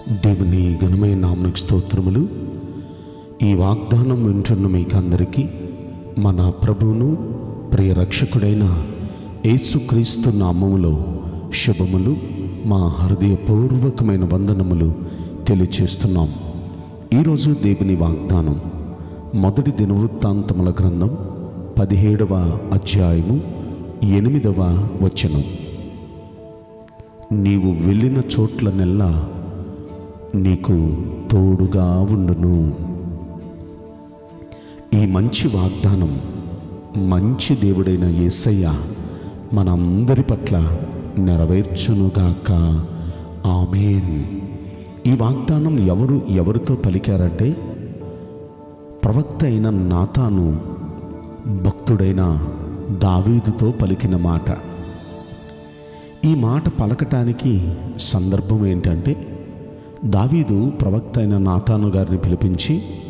దేవుని ఘనమైన నామనికి స్తోత్రములు ఈ వాగ్దానం వింటున్న మీకందరికీ మన ప్రభువును ప్రియ రక్షకుడైన యేసుక్రీస్తు నామములో శుభములు మా హృదయపూర్వకమైన వందనములు తెలియచేస్తున్నాం ఈరోజు దేవుని వాగ్దానం మొదటి దినవృత్తాంతముల గ్రంథం పదిహేడవ అధ్యాయము ఎనిమిదవ వచనం నీవు వెళ్ళిన చోట్లనెల్లా నీకు తోడుగా ఉండును ఈ మంచి వాగ్దానం మంచి దేవుడైన యేసయ్య మనందరి పట్ల నెరవేర్చునుగాక ఆమెన్ ఈ వాగ్దానం ఎవరు ఎవరితో పలికారంటే ప్రవక్త అయిన నాతాను భక్తుడైన దావీదుతో పలికిన మాట ఈ మాట పలకటానికి సందర్భం ఏంటంటే దావీదు ప్రవక్త అయిన నాతాను గారిని పిలిపించి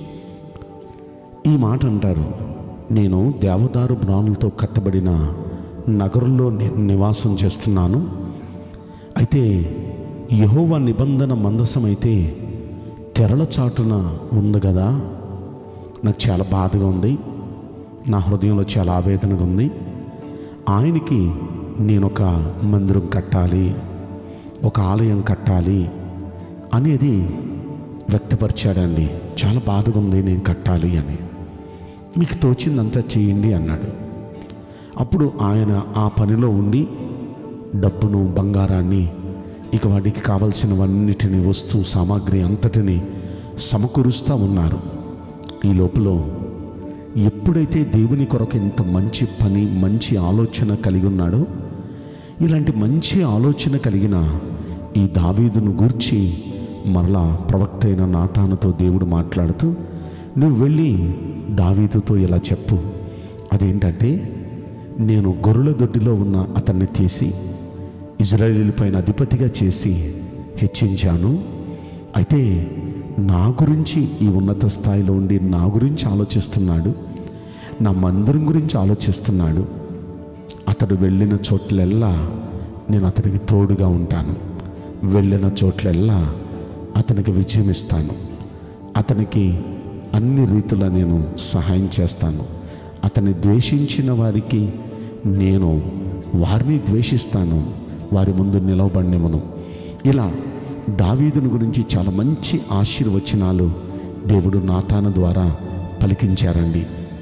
ఈ మాట అంటారు నేను దేవదారు బ్రాణులతో కట్టబడిన నగరంలో నేను నివాసం చేస్తున్నాను అయితే యహోవా నిబంధన మందసమైతే తెరల చాటున ఉంది కదా నాకు చాలా బాధగా ఉంది నా హృదయంలో చాలా ఆవేదనగా ఉంది ఆయనకి నేను ఒక మందిరం కట్టాలి ఒక ఆలయం కట్టాలి అనేది వ్యక్తపరిచాడండి చాలా బాధగా ఉంది నేను కట్టాలి అని మీకు తోచిందంతా చేయండి అన్నాడు అప్పుడు ఆయన ఆ పనిలో ఉండి డబ్బును బంగారాన్ని ఇక వాటికి కావలసినవన్నిటిని వస్తు సామాగ్రి అంతటిని సమకూరుస్తూ ఉన్నారు ఈ లోపల ఎప్పుడైతే దేవుని కొరకు ఇంత మంచి పని మంచి ఆలోచన కలిగి ఉన్నాడో ఇలాంటి మంచి ఆలోచన కలిగిన ఈ దావీదును గూర్చి మరలా ప్రవక్త అయిన నాతానుతో దేవుడు మాట్లాడుతూ నువ్వు వెళ్ళి దావీదుతో ఇలా చెప్పు అదేంటంటే నేను గొర్రెల దొడ్డిలో ఉన్న అతన్ని తీసి ఇజ్రాయేలీలపైన అధిపతిగా చేసి హెచ్చించాను అయితే నా గురించి ఈ ఉన్నత స్థాయిలో ఉండి నా గురించి ఆలోచిస్తున్నాడు నా మందిరం గురించి ఆలోచిస్తున్నాడు అతడు వెళ్ళిన చోట్లెల్లా నేను అతనికి తోడుగా ఉంటాను వెళ్ళిన చోట్లెల్లా అతనికి విజయం ఇస్తాను అతనికి అన్ని రీతుల నేను సహాయం చేస్తాను అతన్ని ద్వేషించిన వారికి నేను వారిని ద్వేషిస్తాను వారి ముందు నిలవబడినమును ఇలా దావీదుని గురించి చాలా మంచి ఆశీర్వచనాలు దేవుడు నాతాన ద్వారా పలికించారండి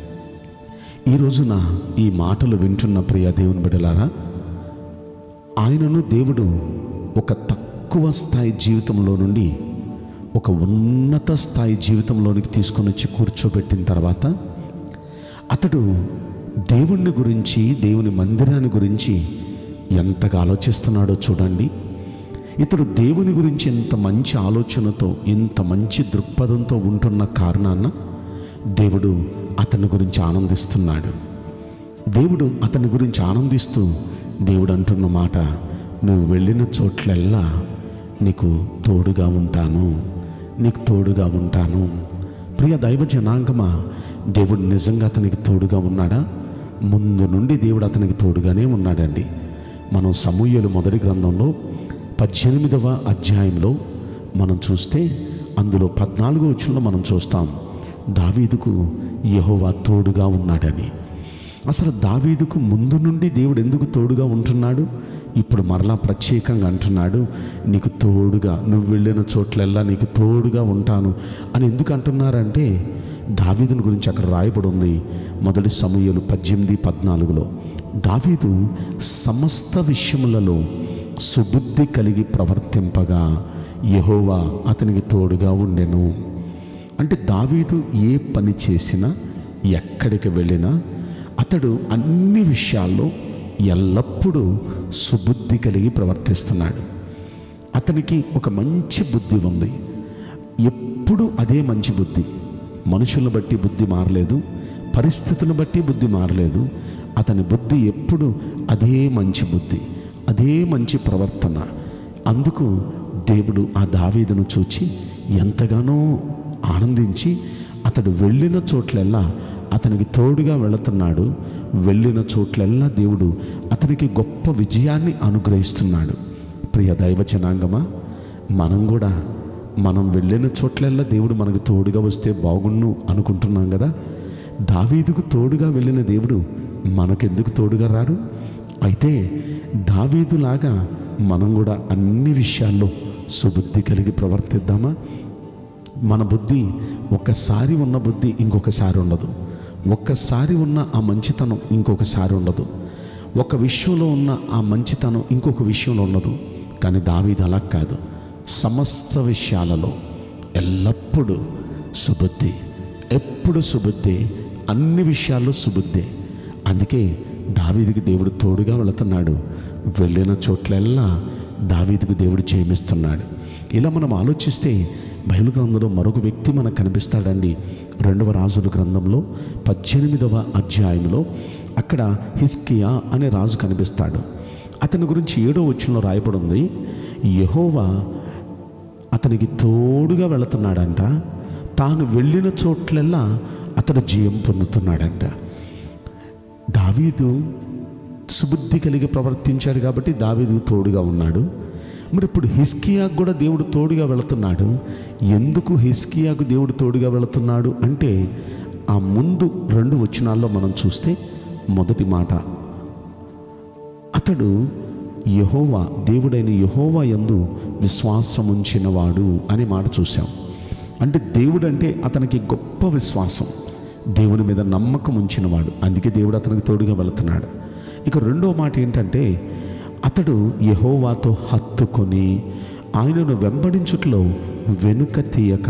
ఈ రోజున ఈ మాటలు వింటున్న ప్రియ దేవుని బిడలారా ఆయనను దేవుడు ఒక తక్కువ స్థాయి జీవితంలో నుండి ఒక ఉన్నత స్థాయి జీవితంలోనికి తీసుకొని వచ్చి కూర్చోబెట్టిన తర్వాత అతడు దేవుణ్ణి గురించి దేవుని మందిరాన్ని గురించి ఎంతగా ఆలోచిస్తున్నాడో చూడండి ఇతడు దేవుని గురించి ఎంత మంచి ఆలోచనతో ఎంత మంచి దృక్పథంతో ఉంటున్న కారణాన దేవుడు అతని గురించి ఆనందిస్తున్నాడు దేవుడు అతని గురించి ఆనందిస్తూ దేవుడు అంటున్న మాట నువ్వు వెళ్ళిన చోట్లెల్లా నీకు తోడుగా ఉంటాను నీకు తోడుగా ఉంటాను ప్రియ దైవ జనాంగమా దేవుడు నిజంగా అతనికి తోడుగా ఉన్నాడా ముందు నుండి దేవుడు అతనికి తోడుగానే ఉన్నాడండి మనం సమూహలు మొదటి గ్రంథంలో పద్దెనిమిదవ అధ్యాయంలో మనం చూస్తే అందులో పద్నాలుగో వచ్చంలో మనం చూస్తాం దావీదుకు యహోవా తోడుగా ఉన్నాడని అసలు దావీదుకు ముందు నుండి దేవుడు ఎందుకు తోడుగా ఉంటున్నాడు ఇప్పుడు మరలా ప్రత్యేకంగా అంటున్నాడు నీకు తోడుగా నువ్వు వెళ్ళిన చోట్లెల్లా నీకు తోడుగా ఉంటాను అని ఎందుకు అంటున్నారంటే దావీదుని గురించి అక్కడ రాయబడి ఉంది మొదటి సమూహలు పద్దెనిమిది పద్నాలుగులో దావీదు సమస్త విషయములలో సుబుద్ధి కలిగి ప్రవర్తింపగా యహోవా అతనికి తోడుగా ఉండెను అంటే దావీదు ఏ పని చేసినా ఎక్కడికి వెళ్ళినా అతడు అన్ని విషయాల్లో ఎల్లప్పుడూ సుబుద్ధి కలిగి ప్రవర్తిస్తున్నాడు అతనికి ఒక మంచి బుద్ధి ఉంది ఎప్పుడు అదే మంచి బుద్ధి మనుషులను బట్టి బుద్ధి మారలేదు పరిస్థితులను బట్టి బుద్ధి మారలేదు అతని బుద్ధి ఎప్పుడు అదే మంచి బుద్ధి అదే మంచి ప్రవర్తన అందుకు దేవుడు ఆ దావీదును చూచి ఎంతగానో ఆనందించి అతడు వెళ్ళిన చోట్లెల్లా అతనికి తోడుగా వెళుతున్నాడు వెళ్ళిన చోట్లెల్లా దేవుడు అతనికి గొప్ప విజయాన్ని అనుగ్రహిస్తున్నాడు ప్రియ దైవ జనాంగమా మనం కూడా మనం వెళ్ళిన చోట్లల్లా దేవుడు మనకు తోడుగా వస్తే బాగుండు అనుకుంటున్నాం కదా దావీదుకు తోడుగా వెళ్ళిన దేవుడు మనకెందుకు తోడుగా రాడు అయితే దావీదులాగా మనం కూడా అన్ని విషయాల్లో సుబుద్ధి కలిగి ప్రవర్తిద్దామా మన బుద్ధి ఒక్కసారి ఉన్న బుద్ధి ఇంకొకసారి ఉండదు ఒక్కసారి ఉన్న ఆ మంచితనం ఇంకొకసారి ఉండదు ఒక విషయంలో ఉన్న ఆ మంచితనం ఇంకొక విషయంలో ఉండదు కానీ దావీదు అలా కాదు సమస్త విషయాలలో ఎల్లప్పుడూ సుబుద్ధి ఎప్పుడు సుబుద్ధి అన్ని విషయాల్లో సుబుద్ధి అందుకే దావీదికి దేవుడు తోడుగా వెళుతున్నాడు వెళ్ళిన చోట్లల్లా దావీదుకు దేవుడు జయమిస్తున్నాడు ఇలా మనం ఆలోచిస్తే బైబిల్ గ్రంథంలో మరొక వ్యక్తి మనకు కనిపిస్తాడండి రెండవ రాజుల గ్రంథంలో పద్దెనిమిదవ అధ్యాయంలో అక్కడ హిస్కియా అనే రాజు కనిపిస్తాడు అతని గురించి ఏడో వచ్చంలో రాయబడి ఉంది యహోవా అతనికి తోడుగా వెళుతున్నాడంట తాను వెళ్ళిన చోట్లల్లా అతడు జయం పొందుతున్నాడంట దావీదు సుబుద్ధి కలిగి ప్రవర్తించాడు కాబట్టి దావీదు తోడుగా ఉన్నాడు మరి ఇప్పుడు హిస్కియాకు కూడా దేవుడు తోడుగా వెళుతున్నాడు ఎందుకు హిస్కియాకు దేవుడు తోడుగా వెళుతున్నాడు అంటే ఆ ముందు రెండు వచనాల్లో మనం చూస్తే మొదటి మాట అతడు యహోవా దేవుడైన యహోవా యందు విశ్వాసముంచినవాడు అనే మాట చూసాం అంటే దేవుడు అంటే అతనికి గొప్ప విశ్వాసం దేవుని మీద నమ్మకం ఉంచినవాడు అందుకే దేవుడు అతనికి తోడుగా వెళుతున్నాడు ఇక రెండో మాట ఏంటంటే అతడు యహోవాతో హత్తుకొని ఆయనను వెంబడించుట్లో వెనుక తీయక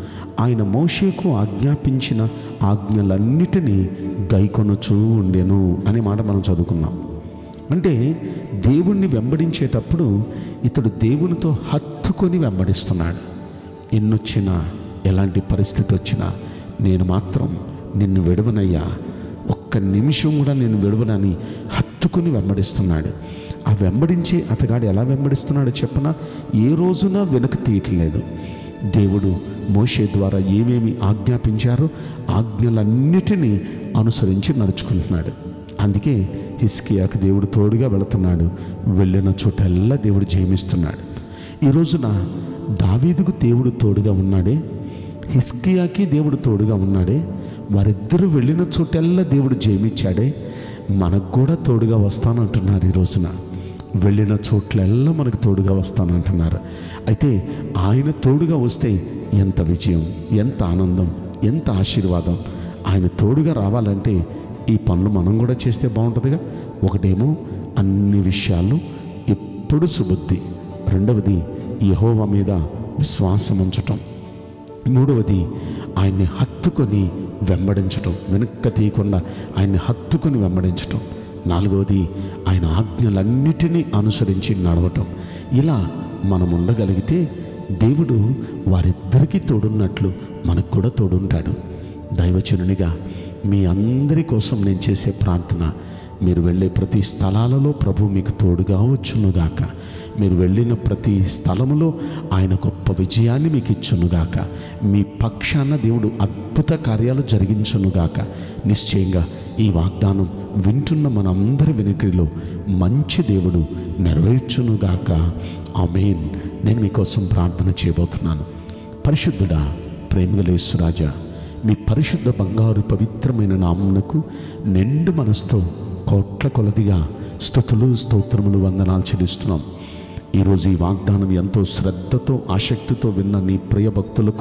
ఆయన మోషేకు ఆజ్ఞాపించిన ఆజ్ఞలన్నిటినీ గైకొనుచూ ఉండెను అనే మాట మనం చదువుకున్నాం అంటే దేవుణ్ణి వెంబడించేటప్పుడు ఇతడు దేవునితో హత్తుకొని వెంబడిస్తున్నాడు ఎన్నొచ్చినా ఎలాంటి పరిస్థితి వచ్చినా నేను మాత్రం నిన్ను విడవనయ్యా ఒక్క నిమిషం కూడా నేను విడవనని హత్తుకొని వెంబడిస్తున్నాడు ఆ వెంబడించే అతగాడు ఎలా వెంబడిస్తున్నాడో చెప్పన ఏ రోజున వెనక తీయట్లేదు దేవుడు మోషే ద్వారా ఏమేమి ఆజ్ఞాపించారో ఆజ్ఞలన్నిటినీ అనుసరించి నడుచుకుంటున్నాడు అందుకే హిస్కియాకు దేవుడు తోడుగా వెళుతున్నాడు వెళ్ళిన చోటల్లా దేవుడు జయమిస్తున్నాడు ఈ రోజున దావీదుకు దేవుడు తోడుగా ఉన్నాడే హిస్కియాకి దేవుడు తోడుగా ఉన్నాడే వారిద్దరూ వెళ్ళిన చోటల్లా దేవుడు జయమిచ్చాడే మనకు కూడా తోడుగా వస్తానంటున్నారు ఈ రోజున వెళ్ళిన చోట్లల్లా మనకు తోడుగా వస్తానంటున్నారు అయితే ఆయన తోడుగా వస్తే ఎంత విజయం ఎంత ఆనందం ఎంత ఆశీర్వాదం ఆయన తోడుగా రావాలంటే ఈ పనులు మనం కూడా చేస్తే బాగుంటుందిగా ఒకటేమో అన్ని విషయాల్లో ఎప్పుడు సుబుద్ధి రెండవది యహోవ మీద విశ్వాసం ఉంచటం మూడవది ఆయన్ని హత్తుకొని వెంబడించటం వెనక్క తీయకుండా ఆయన్ని హత్తుకొని వెంబడించటం నాలుగవది ఆయన ఆజ్ఞలన్నిటినీ అనుసరించి నడవటం ఇలా మనం ఉండగలిగితే దేవుడు వారిద్దరికీ తోడున్నట్లు మనకు కూడా తోడుంటాడు దైవచనునిగా మీ అందరి కోసం నేను చేసే ప్రార్థన మీరు వెళ్ళే ప్రతి స్థలాలలో ప్రభు మీకు తోడుగా వచ్చునుగాక మీరు వెళ్ళిన ప్రతి స్థలములో ఆయన గొప్ప విజయాన్ని మీకు ఇచ్చునుగాక మీ పక్షాన దేవుడు అద్భుత కార్యాలు జరిగించునుగాక నిశ్చయంగా ఈ వాగ్దానం వింటున్న మనందరి వెనుకలో మంచి దేవుడు నెరవేర్చునుగాక ఆమెన్ నేను మీకోసం ప్రార్థన చేయబోతున్నాను పరిశుద్ధుడా ప్రేమగలేశ్వరాజా మీ పరిశుద్ధ బంగారు పవిత్రమైన నామునకు నిండు మనసుతో కోట్ల కొలదిగా స్థుతులు స్తోత్రములు వందనాలు చెల్లిస్తున్నాం ఈరోజు ఈ వాగ్దానం ఎంతో శ్రద్ధతో ఆసక్తితో విన్న నీ ప్రియ భక్తులకు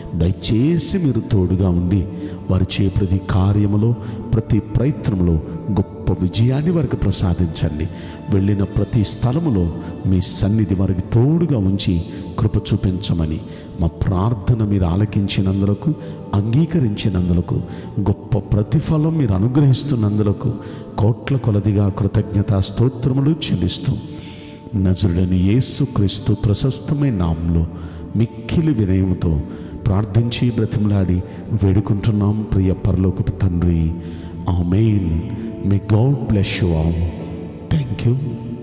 దయచేసి మీరు తోడుగా ఉండి వారి చే ప్రతి కార్యములో ప్రతి ప్రయత్నంలో గొప్ప విజయాన్ని వారికి ప్రసాదించండి వెళ్ళిన ప్రతి స్థలములో మీ సన్నిధి వారికి తోడుగా ఉంచి కృప చూపించమని మా ప్రార్థన మీరు ఆలకించినందులకు అంగీకరించినందులకు గొప్ప ప్రతిఫలం మీరు అనుగ్రహిస్తున్నందులకు కోట్ల కొలదిగా కృతజ్ఞతా స్తోత్రములు చెల్లిస్తూ నజరుడని యేసుక్రీస్తు ప్రశస్తమైన నామంలో మిక్కిలి వినయముతో ప్రార్థించి బ్రతిమలాడి వేడుకుంటున్నాం ప్రియ పరలోకపు తండ్రి amen may God bless you all thank you